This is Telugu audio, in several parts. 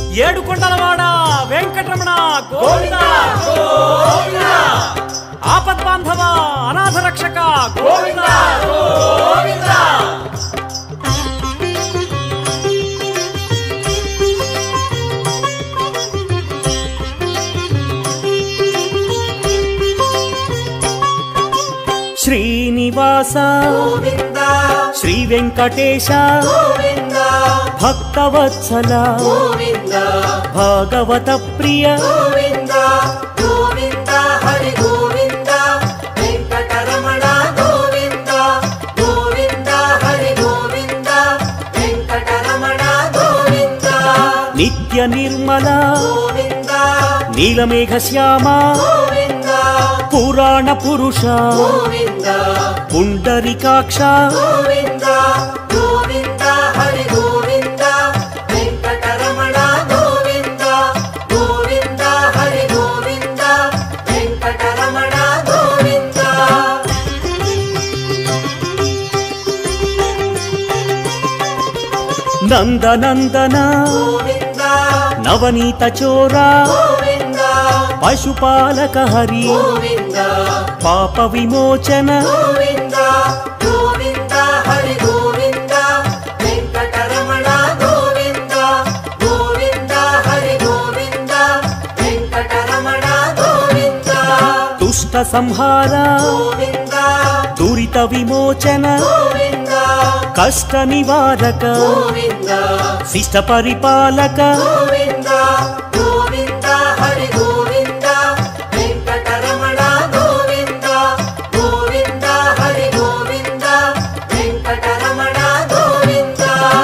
ఏడు కొండలవాడ వెంకటరమణ గోవింద ఆపద్ బాంధవ అనాథ రక్షక గోవింద శ్రీనివాస గోవింద శ్రీ వెంకటేశ గోవింద భక్తవత్సల గోవింద భాగవత ప్రియ గోవింద గోవింద హరి గోవింద వెంకటరమణ గోవింద గోవింద హరి గోవింద వెంకటరమణ గోవింద నిత్య నిర్మల గోవింద నీలమేఘ శ్యామ గోవింద పురాణ పురుష గోవింద పుండరికాక్ష గోవింద గోవింద హరి గోవింద వెంకటరమణ గోవింద గోవింద హరి గోవింద వెంకటరమణ గోవింద నందనందన గోవింద నవనీత చోరా గోవింద పశుపాలక హరి గోవింద పాప విమోచన గోవింద గోవింద హరి గోవింద వెంకటరమణ గోవింద గోవింద హరి గోవింద వెంకటరమణ గోవింద దుష్ట సంహార గోవింద దురిత విమోచన గోవింద కష్ట నివారక గోవింద శిష్ట పరిపాలక గోవింద గోవింద హరి గోవింద వెంకటరమణ గోవింద గోవింద హరి గోవింద వెంకటరమణ గోవింద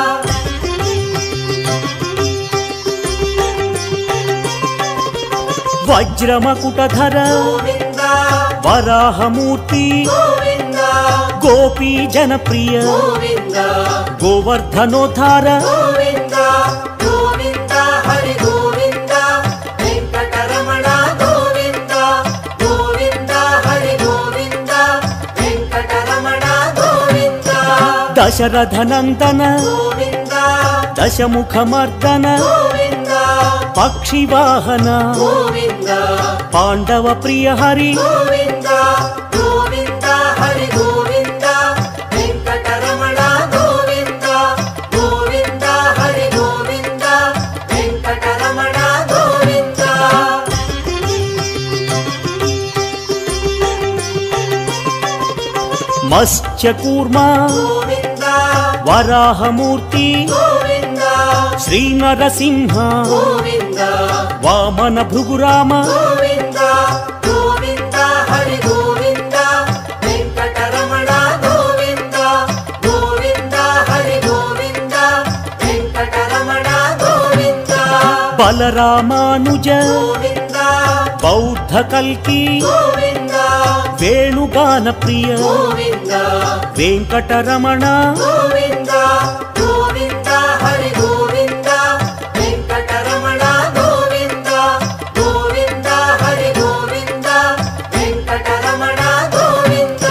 వజ్రమకుటధర గోవింద వరాహమూర్తి గోవింద గోపీ జనప్రియ గోవింద గోవర్ధనోద్ధార గోవింద గోవింద హరి గోవింద వెంకటరమణ గోవింద గోవింద హరి గోవింద వెంకటరమణ గోవింద దశరథ నందన గోవింద దశముఖమర్దన గోవింద పక్షి వాహన గోవింద పాండవ ప్రియ హరి గోవింద గోవింద హరి గోవింద వెంకటరమణ గోవింద గోవింద హరి గోవింద వెంకటరమణ గోవింద మత్స్యకూర్మ గోవింద వరాహమూర్తి గోవింద శ్రీ నరసింహ గోవింద వామన భృగురామ గోవింద గోవింద హరి గోవింద వెంకటరమణ గోవింద గోవింద హరి గోవింద వెంకటరమణ గోవింద బలరామానుజ గోవింద బౌద్ధ కల్కి గోవింద వేణుగాన ప్రియ గోవింద వెంకటరమణ గోవింద గోవింద హరి గోవింద వెంకటరమణ గోవింద గోవింద హరి గోవింద వెంకటరమణ గోవింద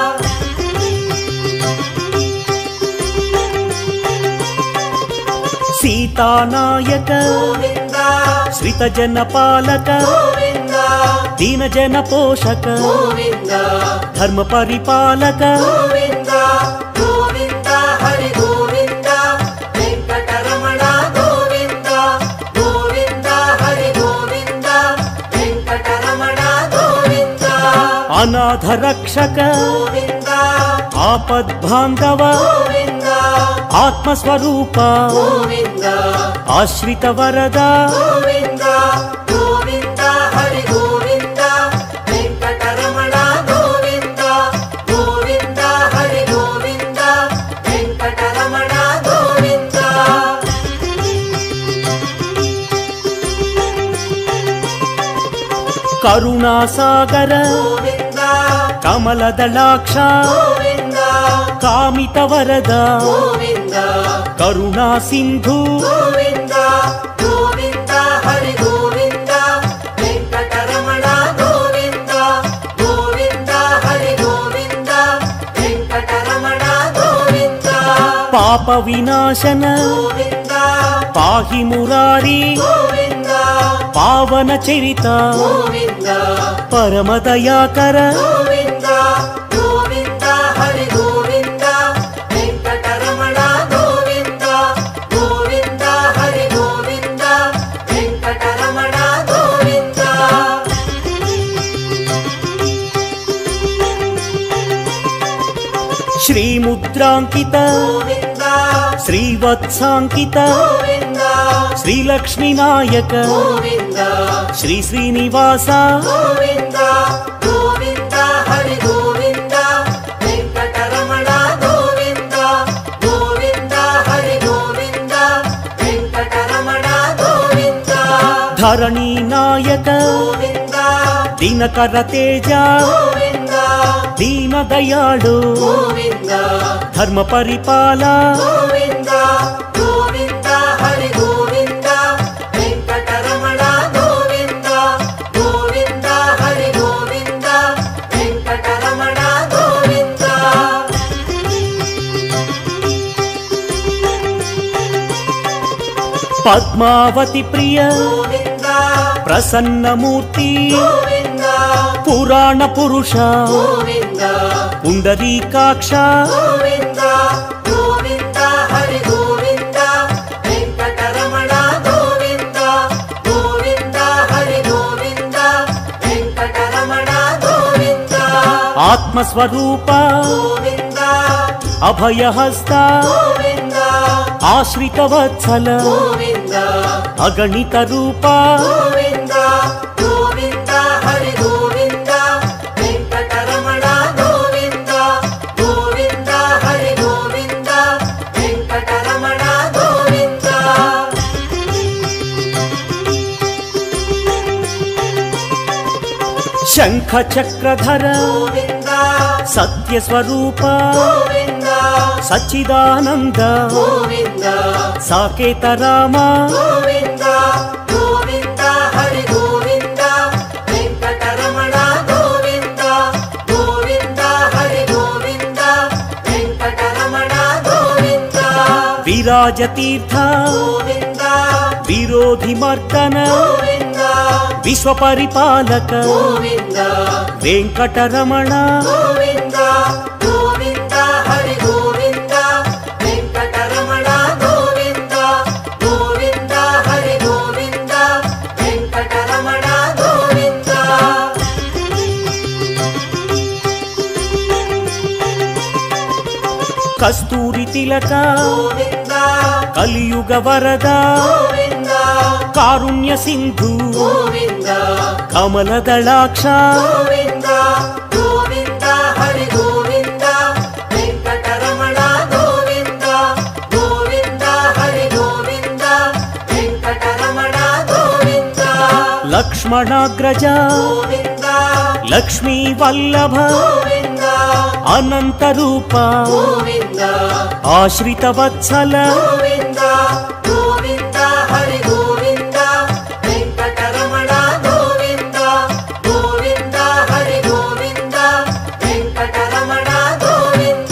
సీతానాయక గోవింద శ్రితజన పాలక గోవింద దీనజన పోషక గోవింద ధర్మ పరిపాలక గోవింద గోవింద హరి గోవింద వెంకటరమణ గోవింద గోవింద హరి గోవింద వెంకటరమణ గోవింద అనాథ రక్షక గోవింద ఆపద్బాంధవ గోవింద ఆత్మస్వరూప గోవింద ఆశ్రిత వరద గోవింద గోవింద హరి గోవింద వెంకటరమణ గోవింద గోవింద హరి గోవింద వెంకటరమణ గోవింద కరుణాసాగర గోవింద కమలదళాక్ష గోవింద కామిత వరద గోవింద కరుణా సింధు గోవింద గోవింద హరి గోవింద వెంకటరమణ గోవింద గోవింద హరి గోవింద వెంకటరమణ గోవింద పాప వినాశన గోవింద పాహి మురారి గోవింద పావన చరిత గోవింద పరమదయాకర గోవింద గోవింద హరి గోవింద వెంకటరమణ గోవింద గోవింద హరి గోవింద వెంకటరమణ గోవింద శ్రీముద్రాంకిత గోవింద శ్రీవత్సాంకిత గోవింద శ్రీలక్ష్మీ నాయక గోవింద శ్రీ శ్రీనివాస గోవింద గోవింద హరి గోవింద వెంకటరమణ గోవింద గోవింద హరి గోవింద వెంకటరమణ గోవింద ధరణీ నాయక గోవింద దినకర తేజ గోవింద దీన దయాళు గోవింద ధర్మ పరిపాల గోవింద గోవింద హరి గోవింద వెంకటరమణ గోవింద గోవింద హరి గోవింద వెంకటరమణ గోవింద పద్మావతి ప్రియ గోవింద ప్రసన్నమూర్తి గోవింద పురాణ పురుష గోవింద పుండరీకాక్ష గోవింద గోవింద హరి గోవింద వెంకటరమణ గోవింద గోవింద హరి గోవింద వెంకటరమణ గోవింద ఆత్మస్వరూప గోవింద అభయహస్త గోవింద ఆశ్రిత వత్సల గోవింద అగణిత రూప గోవింద గోవింద హరి గోవింద వెంకటరమణ గోవింద గోవింద హరి గోవింద వెంకటరమణ గోవింద శంఖ చక్రధర గోవింద సత్యస్వరూప గోవింద సచ్చిదానంద గోవింద సాకేత రామ గోవింద గోవింద హరి గోవింద వెంకటరమణ గోవింద గోవింద హరి గోవింద వెంకటరమణ గోవింద విరాజ తీర్థ గోవింద విరోధి మర్దన గోవింద విశ్వ పరిపాలక గోవింద వెంకటరమణ గోవింద గోవింద హరి గోవింద వెంకటరమణ గోవింద గోవింద హరి గోవింద వెంకటరమణ గోవింద కస్తూరి తిలక గోవింద కలియుగ వరద గోవింద కారుణ్య సింధు గోవింద కమల దళాక్ష గోవింద గోవింద హరి గోవింద వెంకటరమణ గోవింద గోవింద హరి గోవింద వెంకటరమణ గోవింద లక్ష్మణాగ్రజ గోవింద లక్ష్మీ వల్లభ గోవింద అనంత రూప గోవింద ఆశ్రిత వత్సల గోవింద గోవింద హరి గోవింద వెంకటరమణ గోవింద గోవింద హరి గోవింద వెంకటరమణ గోవింద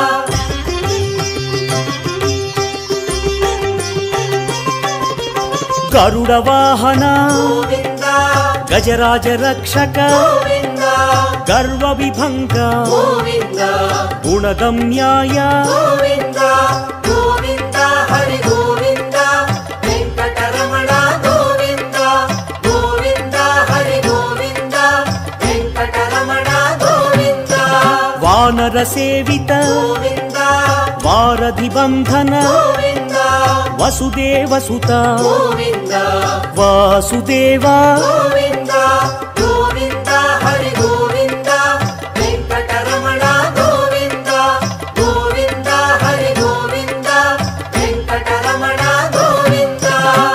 గరుడ వాహన గోవింద గజరాజ రక్షక గోవింద గర్వ విభంగ గోవింద గుణగమ్యాయ గోవింద గోవింద హరి గోవింద వెంకటరమణ గోవింద గోవింద హరి గోవింద వెంకటరమణ గోవింద వానర సేవిత గోవింద వారధి బంధన గోవింద వసుదేవ సుత గోవింద వాసుదేవ గోవింద గోవింద హరి గోవింద వెంకటరమణ గోవింద గోవింద హరి గోవింద వెంకటరమణ గోవింద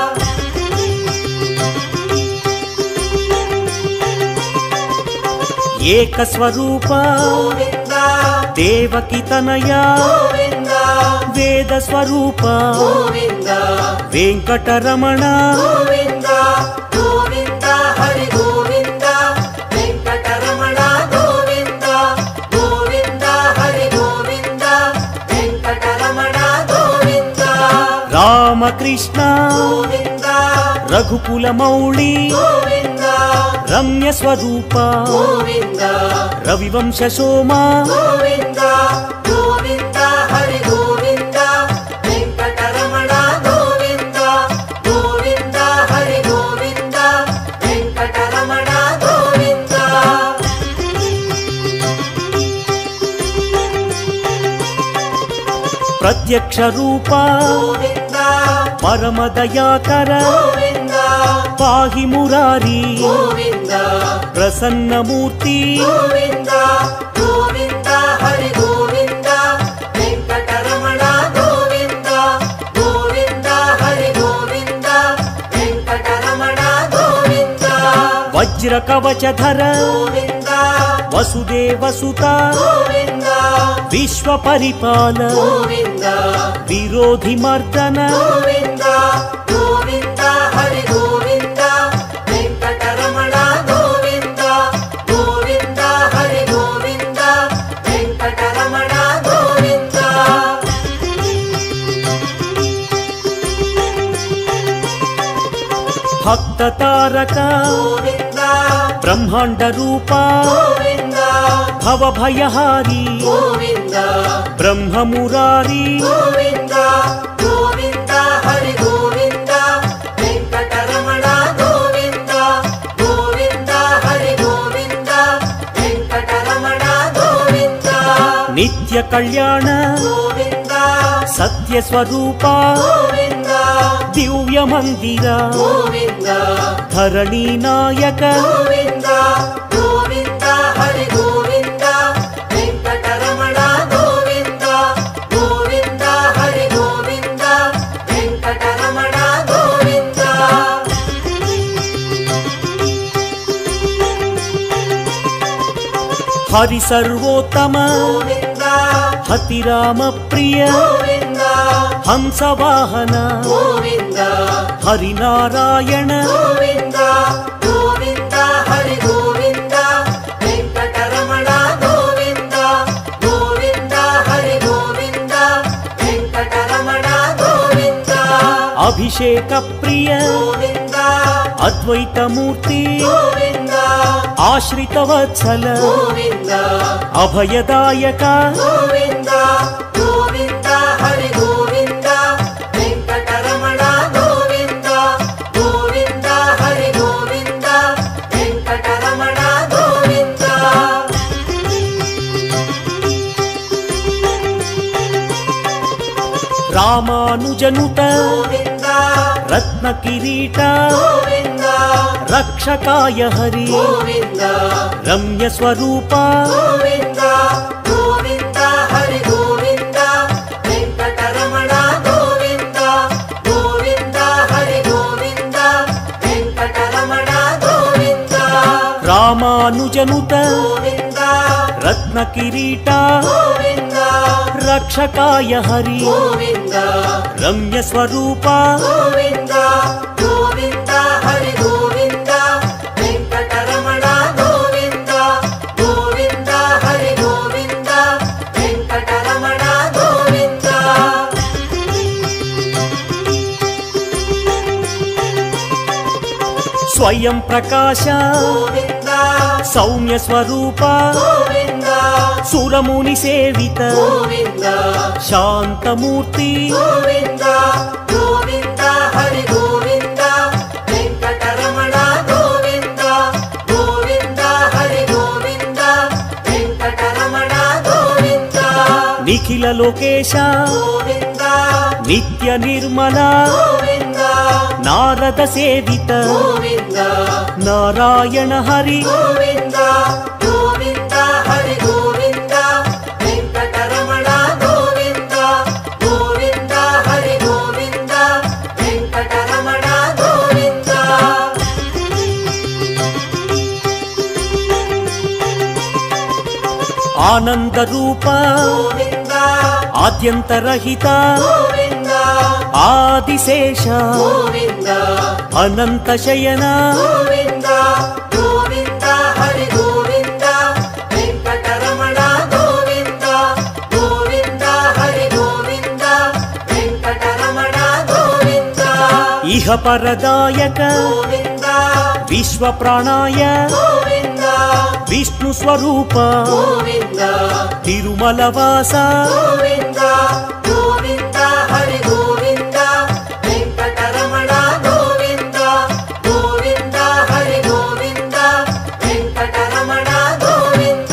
ఏకస్వరూప గోవింద దేవకి తనయ గోవింద వేద స్వరూప గోవింద వెంకటరమణ గోవింద గోవింద హరి గోవింద వెంకటరమణ గోవింద గోవింద హరి గోవింద వెంకటరమణ గోవింద రా రామకృష్ణ గోవింద రఘుకుల మౌళి గోవింద రమ్య స్వరూప గోవింద రవివంశ సోమ గోవింద గోవింద హరి గోవింద వెంకటరమణ గోవింద గోవింద హరి గోవింద వెంకటరమణ గోవింద ప్రత్యక్ష రూప గోవింద పరమ దయాకర గోవింద పాహి మురారి గోవింద ప్రసన్నమూర్తి గోవింద గోవింద హరి గోవింద వెంకటరమణ గోవింద గోవింద హరి గోవింద వెంకటరమణ గోవింద వజ్ర కవచధర గోవింద వసుదేవసుత గోవింద విశ్వ పరిపాల గోవింద విరోధి మర్దన గోవింద గోవింద హరి గోవింద వెంకటరమణ గోవింద గోవింద హరి గోవింద వెంకటరమణ గోవింద భక్త తారక గోవింద బ్రహ్మాండ రూప గోవింద భవభయహారి గోవింద బ్రహ్మమురారి గోవింద గోవింద హరి గోవింద వెంకటరమణ గోవింద గోవింద హరి గోవింద వెంకటరమణ గోవింద నిత్య కళ్యాణ గోవింద సత్య స్వరూప గోవింద దివ్య మందిర గోవింద ధరణి నాయక గోవింద గోవింద హరి గోవింద వెంకటరమణ గోవింద గోవింద హరి గోవింద వెంకటరమణ గోవింద హరి సర్వోత్తమ గోవింద హతిరామ ప్రియ గోవింద హంసవాహన గోవింద హరినారాయణ గోవింద గోవింద హరి గోవింద వెంకటరమణ గోవింద గోవింద హరి గోవింద వెంకటరమణ గోవింద అభిషేక ప్రియ గోవింద అద్వైతమూర్తి గోవింద ఆశ్రిత వత్సల గోవింద అభయదాయక గోవింద గోవింద హరి గోవింద వెంకటరమణ గోవింద గోవింద హరి గోవింద వెంకటరమణ గోవింద రామానుజనుత గోవింద రత్న కిరీట గోవింద రక్షకాయ హరి గోవింద రమ్య స్వరూప గోవింద గోవింద హరి గోవింద వెంకటరమణ గోవింద గోవింద హరి గోవింద వెంకటరమణ గోవింద రామానుజనుత గోవింద రత్న కిరీట గోవింద రక్షకాయ హరి గోవింద రమ్య స్వరూప గోవింద గోవింద హరి గోవింద వెంకటరమణ గోవింద గోవింద హరి గోవింద వెంకటరమణ గోవింద స్వయం ప్రకాశ గోవింద సౌమ్య స్వరూప గోవింద సురముని సేవిత గోవింద శాంతమూర్తి గోవింద గోవింద హరి గోవింద వెంకటరమణ గోవింద గోవింద హరి గోవింద వెంకటరమణ గోవింద నిఖిల లోకేశ గోవింద నిత్య నిర్మల గోవింద నారద సేవిత గోవింద నారాయణ హరి గోవింద గోవింద హరి గోవింద వెంకటరమణ గోవింద గోవింద హరి గోవింద వెంకటరమణ గోవింద ఆనంద రూప గోవింద ఆద్యంతరహిత గోవింద ఆదిశేష గోవింద అనంత శయన గోవింద గోవింద హరి గోవింద వెంకటరమణ గోవింద గోవింద హరి గోవింద వెంకటరమణ గోవింద ఇహ పరదాయక గోవింద విశ్వ ప్రాణాయ గోవింద విష్ణు స్వరూప గోవింద తిరుమల వాస గోవింద గోవింద హరి గోవింద వెంకటరమణ గోవింద గోవింద హరి గోవింద వెంకటరమణ గోవింద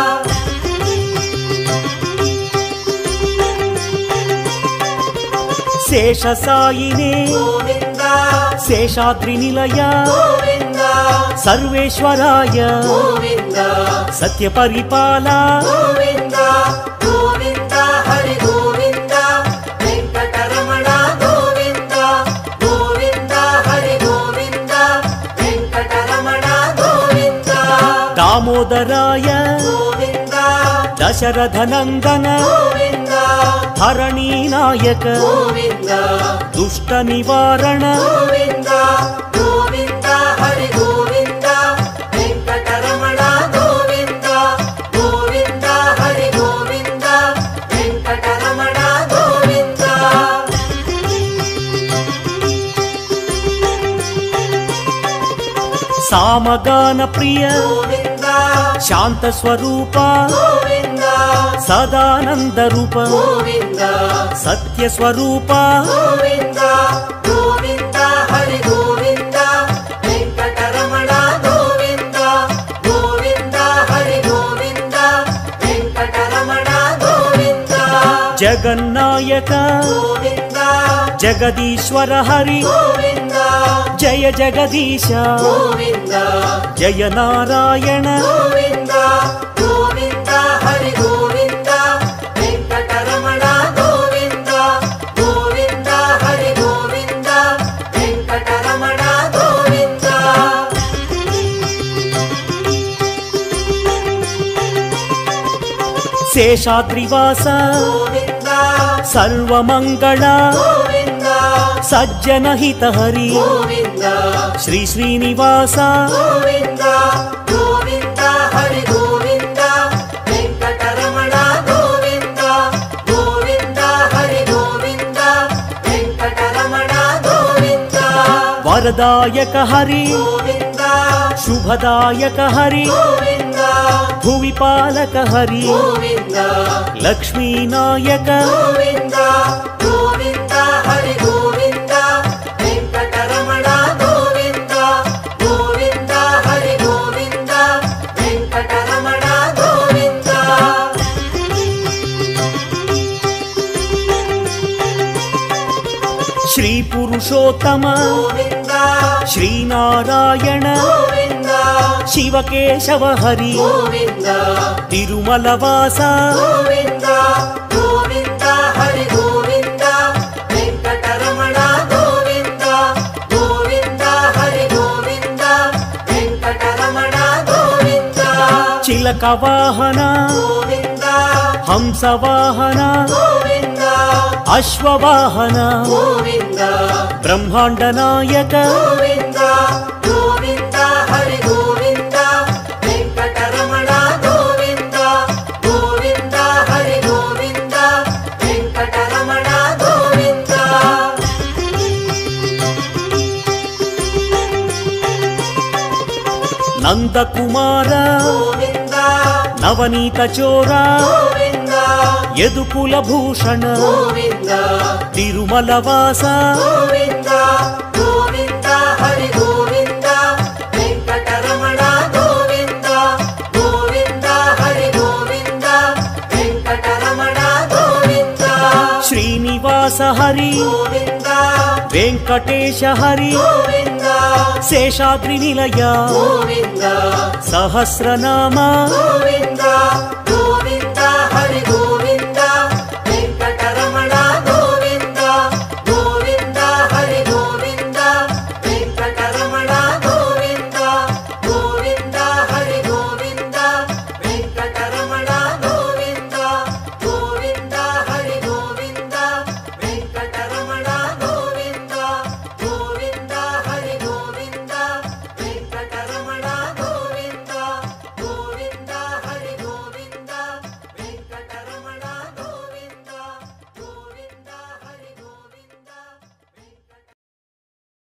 శేష సాయినే గోవింద శేషాద్రి నిలయ గోవింద సర్వేశ్వరాయ గోవింద సత్య పరిపాల గోవింద గోవింద హరి గోవింద వెంకటరమణ గోవింద గోవింద హరి గోవింద వెంకటరమణ గోవింద దామోదరాయ గోవింద దశరథ నందన గోవింద హరణీ నాయక గోవింద దుష్ట నివారణ గోవింద గోవింద హరి గోవింద వెంకటరమణ గోవింద గోవింద హరి గోవింద వెంకటరమణ గోవింద సామగాన ప్రియ గోవింద శాంత స్వరూప గోవింద సదానంద రూప గోవింద సత్య స్వరూప గోవింద గోవింద హరి గోవింద వెంకటరమణ గోవింద గోవింద హరి గోవింద వెంకటరమణ గోవింద జగన్నాయక గోవింద జగదీశ్వర హరి గోవింద జయ జగదీశ గోవింద జయ నారాయణ గోవింద గోవింద హరి గోవింద వెంకటరమణ గోవింద గోవింద హరి గోవింద వెంకటరమణ గోవింద శేషాద్రివాస గోవింద సర్వమంగళ గోవింద సజ్జన హిత హరి గోవింద శ్రీ శ్రీనివాస గోవింద గోవింద హరి గోవింద వెంకటరమణ గోవింద గోవింద హరి గోవింద వెంకటరమణ గోవింద వరదాయక హరి గోవింద శుభదాయక హరి గోవింద భువిపాలక హరి గోవింద లక్ష్మీనాయక గోవింద గోవింద హరి గోవింద వెంకటరమణ గోవింద గోవింద హరి గోవింద వెంకటరమణ గోవింద శ్రీ పురుషోత్తమ గోవింద శ్రీనారాయణ గోవింద శివకేశవ హరి గోవింద తిరుమల వాస గోవింద గోవింద హరి గోవింద వెంకటరమణ గోవింద గోవింద హరి గోవింద వెంకటరమణ గోవింద చిలక వాహన గోవింద హంస వాహన గోవింద అశ్వవాహన గోవింద బ్రహ్మాండ నాయక గోవింద గోవింద హరి గోవింద వెంకటరమణ గోవింద గోవింద హరి గోవింద వెంకటరమణ గోవింద నందకుమార గోవింద నవనీత చోర గోవింద యదుకుల భూషణ గోవింద తిరుమల వాస గోవింద గోవింద హరి గోవింద వెంకటరమణ గోవింద గోవింద హరి గోవింద వెంకటరమణ గోవింద శ్రీనివాస హరి గోవింద వెంకటేశ హరి గోవింద శేషాద్రి నిలయ గోవింద సహస్రనామ గోవింద